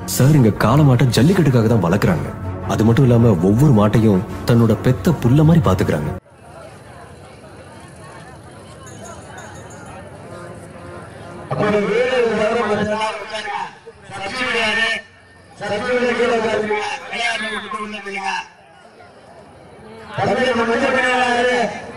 Sir இங்க காளை மாட்டை ஜல்லிக்கட்டுக்காக தான் வளர்க்குறாங்க அது மட்டும் இல்லாம ஒவ்வொரு மாட்டையும் தன்னோட பெத்த புள்ள மாதிரி பாத்துக்கிறாங்க அப்புறம் வீடு வரும் சப்ஜி கிடையாது சப்ஜி கீழே உட்காருங்க விளையாட்டு விட்டு உள்ள போயிருங்க தம்பி நம்ம மஞ்சள் கிடையாது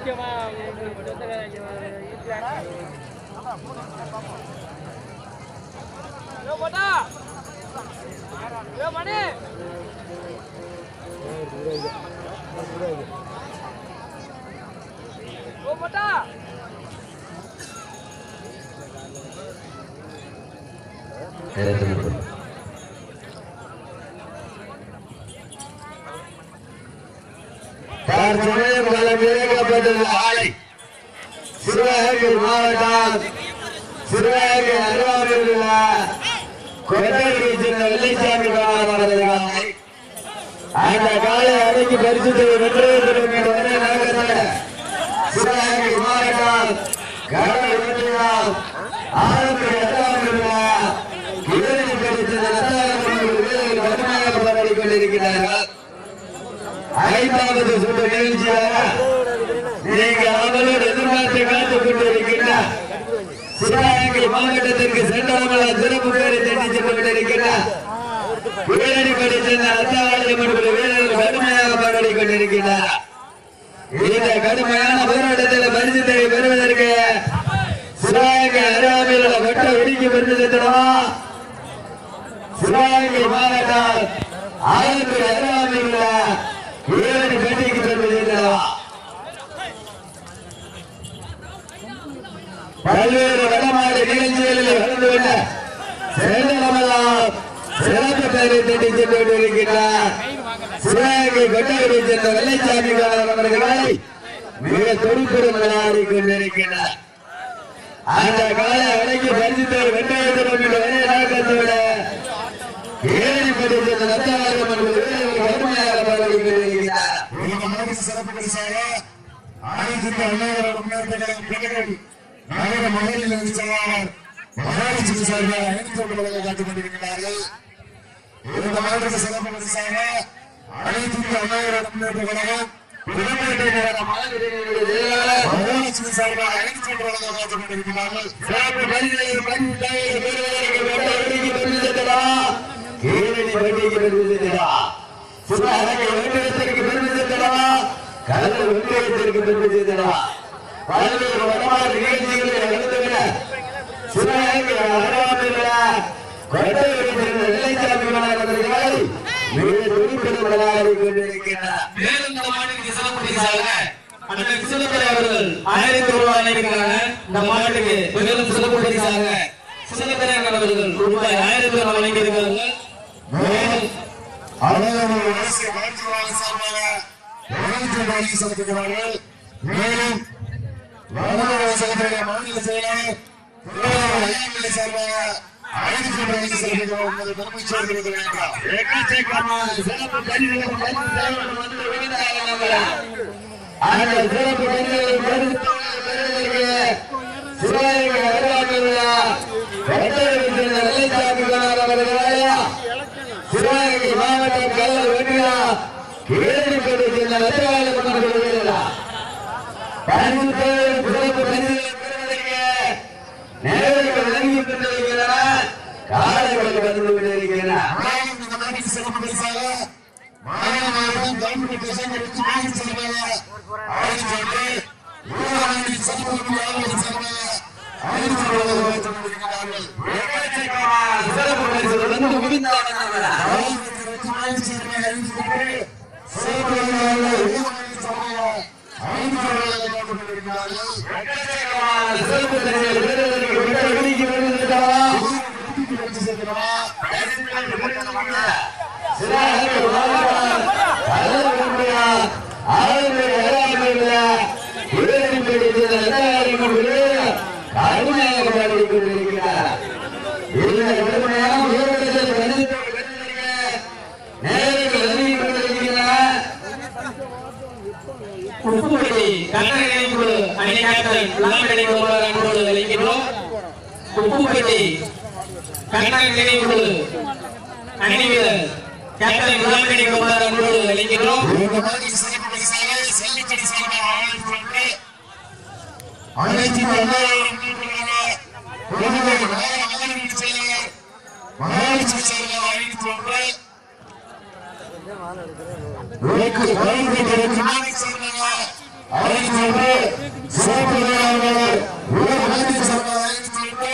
தற்சமயம் களம் இறக்கப்பட்டுள்ள ஆலை சிவகங்கை மாவட்டம் சிவகங்கை அருவாமையில் உள்ள கொட்டகையை சேர்ந்த வெள்ளைசாமி காவலர்கள் அந்த காலை அடக்கி பரிசுத்தை வெற்றி ஒரே நகரத்தில் சிவகங்கை மாவட்டம் கடல் ஒன்றியம் ஆலங்குடி அருவாமையில் உள்ள இறுதி பரிசு ரத்தாயிரம் வீரர்கள் கடுமையாக போராடி கொண்டிருக்கிறார்கள் ஐந்தாவது சுற்று நிகழ்ச்சியாக நீங்க அவர்களோடு எதிர்பார்த்து காத்துக் கொண்டிருக்கின்ற சிவகங்கை மாவட்டத்திற்கு சென்றவங்கள சிறப்பு பேரை தேடி சென்று கொண்டிருக்கின்ற வீரடிப்படி சென்ற அத்தாவாளி மன்ற வீரர்கள் கடுமையாக போராடி கொண்டிருக்கிறார் இந்த கடுமையான போராட்டத்தில் பரிசுத்தை பெறுவதற்கு சிவகங்கை அருகாமையில் உள்ள வெட்ட வெடிக்கு பரிசு சென்றவா சிவகங்கை மாவட்டம் ஆலங்குடி அருகாமையில் உள்ள வீரடி பேட்டிக்கு பெறுவதா பல்வேறு வடமாடு நிகழ்ச்சிகளில் கலந்து கொண்ட சேதனமெல்லாம் சிறப்பு பெயரை தேடி சென்று கொண்டிருக்கிறார் சிவகங்கை கொட்டகரை சேர்ந்த வெள்ளைச்சாமி அவர்களை மிக துடிப்புடன் விளையாடி கொண்டிருக்கிறார் அந்த காலை அடக்கி பரிசுத்தவர் வெங்காயத்திடம் ஒரே நோக்கத்தோட ஏழைப்படி சேர்ந்த ரத்தவாரம் என்பது கடுமையாக பாடி கொண்டிருக்கிறார் இந்த மாதிரி சிறப்பு பரிசாக ஆயிரத்தி அண்ணாயிரம் முன்னேற்ற கழகம் பெண்கள் நகர மகளிர் நிதி செயலாளர் மகாலட்சுமி சார்பாக ஐநூத்தி ஒன்று வழங்க காத்துக் கொண்டிருக்கிறார்கள் இந்த மாதிரி சிறப்பு பரிசாக ஆயிரத்தி அண்ணாயிரம் முன்னேற்ற கழகம் புதுக்கோட்டை நகர மகளிர் மகாலட்சுமி சார்பாக ஐநூத்தி ஒன்று வழங்க காத்துக் கொண்டிருக்கிறார்கள் சிறப்பு பரிசுகள் பரிசுத்தவர் பெறுவதற்கு வெட்ட வெடிக்கு பெருமிதத்தடா கேரளி வண்டிக்கு பெருமிதத்தடா சிவகங்கை வெங்கடத்திற்கு பெருமிதத்தடா கடல் வெங்கடத்திற்கு பெருமிதத்தடா பல்வேறு வடமாறு நிகழ்ச்சிகளில் கலந்துவிட சிவகங்கை அருகாமையில் கொட்டை வைத்திருந்த வெள்ளைச்சாமி அவர்களை மிக துடிப்புடன் விளையாடி கொண்டிருக்கிறார் மேலும் இந்த மாட்டுக்கு சிறப்பு பரிசாக அண்ணன் கிருஷ்ணதுரை அவர்கள் ஆயிரத்தி ரூபாய் வழங்கியிருக்கிறாங்க இந்த மாட்டுக்கு மேலும் சிறப்பு பரிசாக கிருஷ்ணதுரை அவர்கள் ரூபாய் ஆயிரத்தி ரூபாய் வழங்கியிருக்கிறார்கள் மேலும் அனைவரும் அரசிய வாழ்த்துவாளர் சார்பாக வாழ்த்து வழங்கி செலுத்துகிறார்கள் மேலும் வடமாநில சகோதரிய மாநில செயலாளர் திருவாரூர் ஐயாமலை சார்பாக ஐநூத்தி வழங்கி செலுத்துகிறோம் என்பதை பெருமை சேர்க்கிறது வேண்டாம் எக்கச்சக்கமான சிறப்பு பரிசுகள் பரிசுத்தவர் வந்து விழுந்தார்கள் அந்த சிறப்பு பரிசுகளை பரிசுத்தவர் பெறுவதற்கு சிவகங்கை அருகாமையில் கொட்டை வைத்திருந்த வெள்ளைச்சாமி அவர்களாயா சிவகங்கை மாவட்டம் கல்லர் வெற்றியா கீழடிப்பட்டு சேர்ந்த ரத்தவாளி மன்னர்கள் பரிசுத்தவர் சிறப்பு பரிசுகளை பெறுவதற்கு நேரங்கள் விளங்கி கொண்டிருக்கின்றன காலங்கள் வந்து கொண்டிருக்கின்றன மேலும் இந்த நாட்டுக்கு சிறப்பு பரிசாக மாநிலம் கவர்மெண்ட் டிசம்பர் மாநில சார்பாக ஆயிரத்தி ஒன்று ஊராட்சி சட்டமன்ற ஆளுநர் சார்பாக ஐநூத்தி வழங்க காத்துக் கொண்டிருக்கிறார்கள் எக்கச்சக்கமான சிறப்பு பரிசுகள் வந்து குவிந்தார்கள் எக்கச்சக்கமான சிறப்பு பரிசுகள் பெறுவதற்கு விட்ட வெடிக்கு பெறுவதற்காக சிவகங்கை மாவட்டம் கல்லர் வெற்றியா ஆளுநர் அருகாமையில் கீழடிப்பட்டு சேர்ந்த ரத்தவாளி மன்னர்கள் கடுமையாக பாடி கொண்டிருக்கிறார் இந்த கடுமையான போராட்டத்தில் கணிதத்தை பெறுவதற்கு நேரங்கள் நெருங்கி கொண்டிருக்கின்றன உப்புப்பட்டி கண்ணகை குழு அணி கேப்டன் லாம்படை குமார் அன்போடு அழைக்கின்றோம் உப்புப்பட்டி கண்ணகை குழு அணி வீரர் கேப்டன் முல்லாமணி குமார் அன்போடு அழைக்கிறோம் இந்த மாதிரி சிறப்பு பரிசாக செல்லிக்கடி சார்பாக ஆணையத்திற்கு அனைத்து அண்ணாவின் முன்னேற்றமாக பொதுவை நகர மாநில செயலர் மகாலட்சுமி சார்பாக ஆணையத்திற்கு உனக்கு வழங்கப்பட்ட மாநில சார்பாக ஆணையத்திற்கு சிறப்பு விழாவாளர் உலக மாநில சார்பாக ஆணையத்திற்கு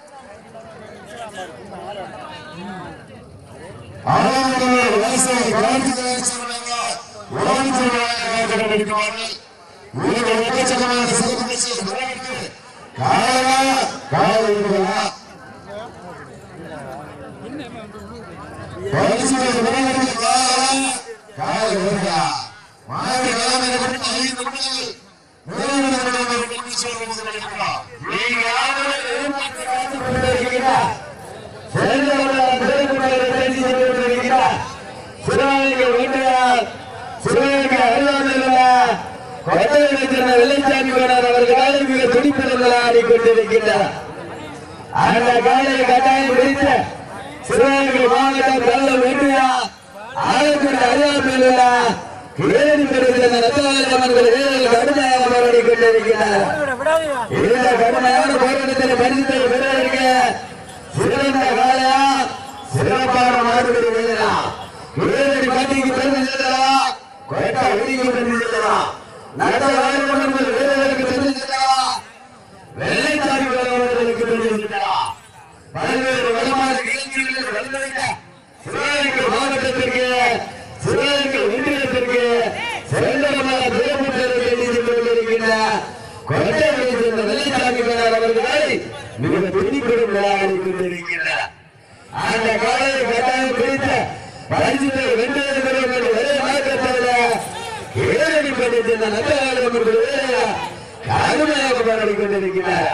ஆறாவது விவசாய காலத்துறை சார்பாக உலகத்துறையாக கடைபிடிக்கிறார்கள் உலக எக்கச்சக்கமான சிறப்பு நிகழ்ச்சியை நிறைவேற்றி காலமா கால விடுவதா பரிசுகளை நிறைவேற்றி காலமா கால விடுவதா மாநில நிலைமை குறித்து ஐந்து நிமிடங்கள் நிறைவேற்ற கொண்டு சொல்வது கிடைக்கிறார் நீங்க யாரும் எதிர்பார்த்து காத்துக் கொண்டிருக்கிறீர்களா? சேர்ந்தவர்களால் சிறப்புகளை பேசிக் கொண்டிருக்கிறீர்களா? சிறுவர்கள் வீட்டார், சிறுவர்கள் அருகாமையில் உள்ள கொட்டையைச் சேர்ந்த வெள்ளைச்சாமி கோனார் அவர்களால் மிக துடிப்புடன் ஆடிக்கொண்டிருக்கின்றார் அந்த காலையை கட்டாயம் பிடித்த சிறுவர்கள் மாவட்டம் கல்ல வீட்டியா ஆலக்குடி அருகாமையில் உள்ள ஏரி பெறுகிற ரத்தவாளர்கள் வீரர்கள் கடுமையாக போராடி கொண்டிருக்கிறார் இந்த கடுமையான போராட்டத்தில் பரிசுத்தை பெறுவதற்கு சிறந்த காலையா சிறப்பான மாடுபடி வீரரா வீரடி பாட்டிக்கு பெருமை செல்லவா கொட்டா வெளிக்கு பெருமை செல்லவா நடத்த வாழ்வர்கள் வீரர்களுக்கு பெருமை செல்லவா வெள்ளைச்சாமி வீரர்களுக்கு பெருமை செல்லவா பல்வேறு வளமான நிகழ்ச்சிகளில் வளர்ந்த சிவகங்கை மாவட்டத்திற்கு சிவகங்கை ஒன்றியத்திற்கு சிறந்தமான திறமைகளை எண்ணிக் கொண்டிருக்கின்ற கொட்டையை சேர்ந்த வெள்ளைச்சாமி மேலாளர் அவர்களை மிக துணிப்புடன் விளையாடி கொண்டிருக்கிறார் அந்த காலையை கட்டாயம் பிடித்த பரிசுத்தை வென்றெடுக்கிறோம் என்று ஒரே நோக்கத்தில் ஏழடி பண்ணி சேர்ந்த நல்ல அவர்கள் கடுமையாக போராடி கொண்டிருக்கிறார்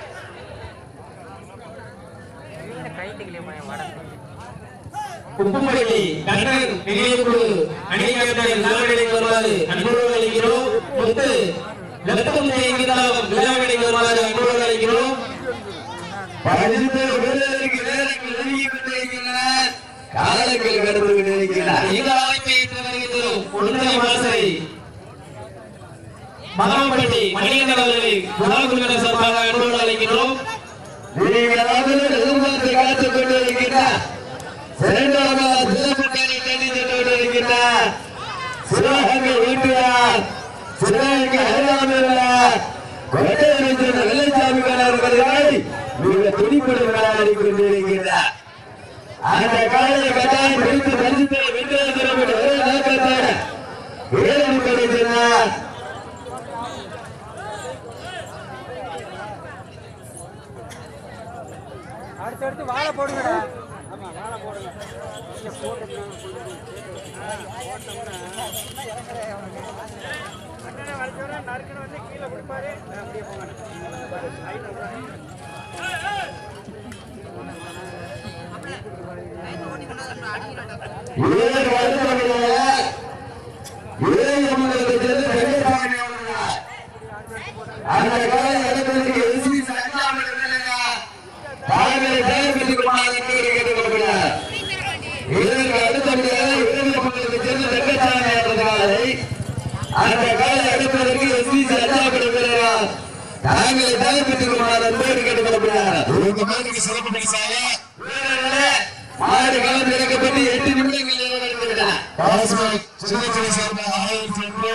உப்புமடி கண்ணன் நினைவுக்குழு அணி கேப்டன் விழாவிடைக்கு வருமாறு அன்போடு அழைக்கிறோம் முத்து லத்தம் தேங்கிதாம் விழாவிடைக்கு வருமாறு அன்போடு அழைக்கிறோம் பரிசுத்தை பெறுவதற்கு நேரங்கள் நெருங்கிக் கொண்டிருக்கின்றன காலங்கள் கடந்து கொண்டிருக்கிறார் இந்த அமைப்பை ஏற்று வருகின்றோம் ஒன்றை வாசலை மகாம்பட்டி மணிகண்டன் அவர்களை விழாக்குழுவின சார்பாக அன்போடு அழைக்கிறோம் நீங்கள் அவர்கள் எதிர்பார்த்து காத்துக் கொண்டிருக்கிறார் சிறந்தவர்களா சிறப்புகளை தெரிந்து கொண்டிருக்கிறார் சிவகங்கை வீட்டுவார் சிவகங்கை அருகாமையார் கொட்டையை சேர்ந்த வெள்ளைச்சாமி அவர்களை மிக துடிப்புடன் விளையாடி கொண்டிருக்கிறார் அந்த காலையை கட்டாயம் பிடித்து பரிசுத்தை வென்றெடுக்கிறோம் என்ற ஒரே நோக்கத்தோடு வீரன் கிடைக்கிறார் அடுத்தடுத்து வாழை போடுங்கடா ஆமா வாழை போடுங்க இங்க போட்டு அண்ணனை வளைச்சோட நறுக்கணும் வந்து கீழே கொடுப்பாரு அப்படியே போங்க வீரர் வருத்தமில்லை வீரமங்களுக்கு சென்று வெள்ளைச்சாமி அவர்கள் அந்த காலை இடத்திற்கு எஸ்பி சஞ்சாமி தலைமையை செயல்படுத்திக் கொள்ளுமாறு கேட்டுக்கொள்கிறார் இதற்கு அடுத்தபடியாக வீரமங்களுக்கு சென்று வெங்கச்சாமி அவர்களை அந்த காலை எடுப்பதற்கு எஸ்பி சஞ்சாமி தாங்களை செயல்படுத்திக் கொள்ளுமாறு அன்போடு கேட்டுக்கொள்கிறார் இந்த மாதிரி சிறப்பு பரிசாக வீரர்களே, மாடு களம் இறக்கப்பட்டு எட்டு நிமிடங்கள் நிறைவடைந்து விட்டன பாஸ்மத் சின்னத்திரை சார்பாக ஆணையத்திற்கு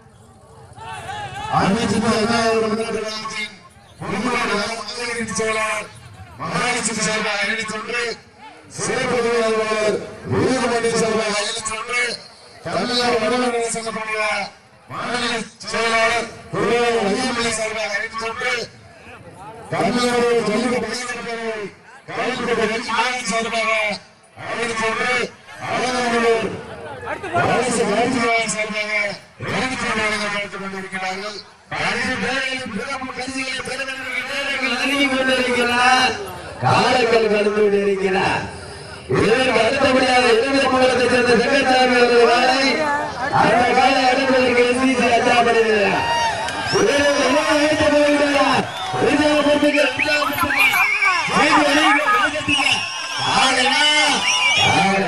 அனைத்து அண்ணாவின் முன்னேற்ற கழகத்தின் பொதுவான மகளிரின் செயலாளர் மகாலட்சுமி சார்பாக அணிவித்தொன்று சிறப்பு தொழிலாளர் வீரமணி சார்பாக அணிவித்தொன்று தமிழ்நாடு வடமணி சங்கப்படைய மாநில செயலாளர் தொழிலாளர் ஐயமணி சார்பாக அணிவித்தொன்று தமிழ்நாடு ஜல்லிக்கட்டு பணியாளர் கலைஞர்கள் மாநில சார்பாக அணிவித்தொன்று அலங்காநல்லூர் அரசு மருத்துவமனை சார்பாக இரண்டு தொழிலாளர்கள் கலந்து கொண்டிருக்கிறார்கள் பரிசு பேரையும் பிறப்பு பரிசுகளை பெறுவதற்கு நேரங்கள் நெருங்கிக் கொண்டிருக்கிறார். காலங்கள் கடந்து கொண்டிருக்கிறார் இதற்கு அடுத்தபடியாக இரண்டு மாவட்டத்தைச் சேர்ந்த செங்கச்சாமி அவர்கள் வாழை அந்த காலை அடுப்பதற்கு எஸ்பிசி அச்சாப்படுகிறார் வீரர்கள் எல்லாம் அழைத்து போகிறார் உற்சாகப்படுத்துங்கள், உற்சாகப்படுத்துங்கள். செய்தி அறிவிக்க, வெளிப்படுத்துங்கள். காலையா? காலை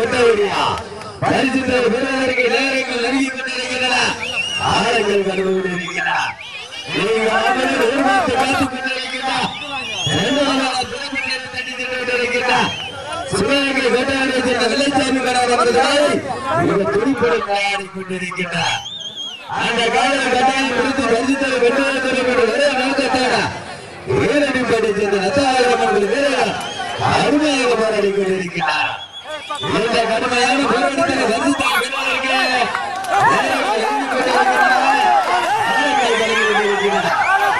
வெட்டவடியா பரிசுத்த வீரருக்கு நேரங்கள் நெருங்கி கொண்டிருக்கின்றன ஆழங்கள் கருவு கொண்டிருக்கின்றன நீங்கள் அவர்கள் எதிர்பார்த்து காத்துக் கொண்டிருக்கின்றன இரண்டாவது சிறப்பு தட்டி சென்று கொண்டிருக்கின்றன சிவகங்கை வேட்டையாடி சேர்ந்த வெள்ளச்சாமி கடார் அவர்களை மிக துடிப்புடன் விளையாடி கொண்டிருக்கின்றார் அந்த காலம் கட்டாயம் குறித்து பரிசுத்தல் வெற்றி ஒரே நோக்கத்தோட வீரடி பேட்டை சேர்ந்த நத்தாயிரம் அவர்கள் வீரர்கள் அருமையாக போராடி கொண்டிருக்கிறார் இந்த கடுமையான போராட்டத்தில் பரிசுத்தல் வென்றதற்கு வீரர்கள் இறங்கி கொண்டிருக்கிறார். வீரர்கள் இறங்கி கொண்டிருக்கிறார்.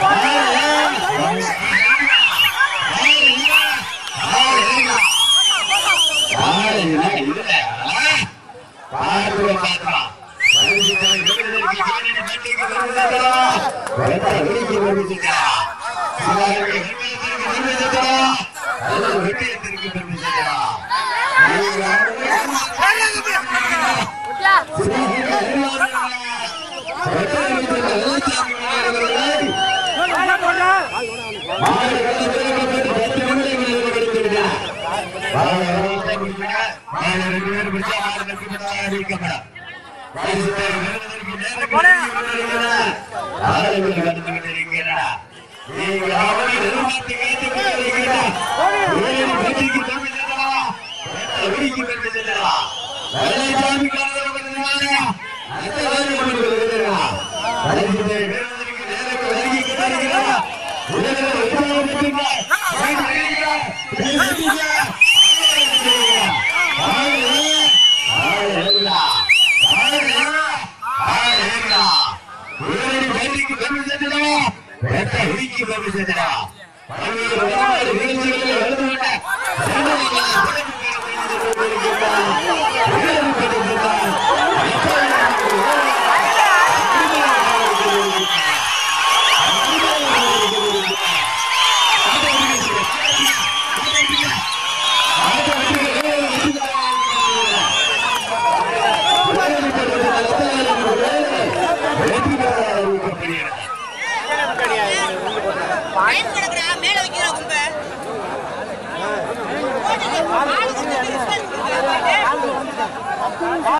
டைம் கிடக்குறா மேல வைக்கிறா கும்ப ஆளு கொஞ்சம் பெருசா இருக்கு.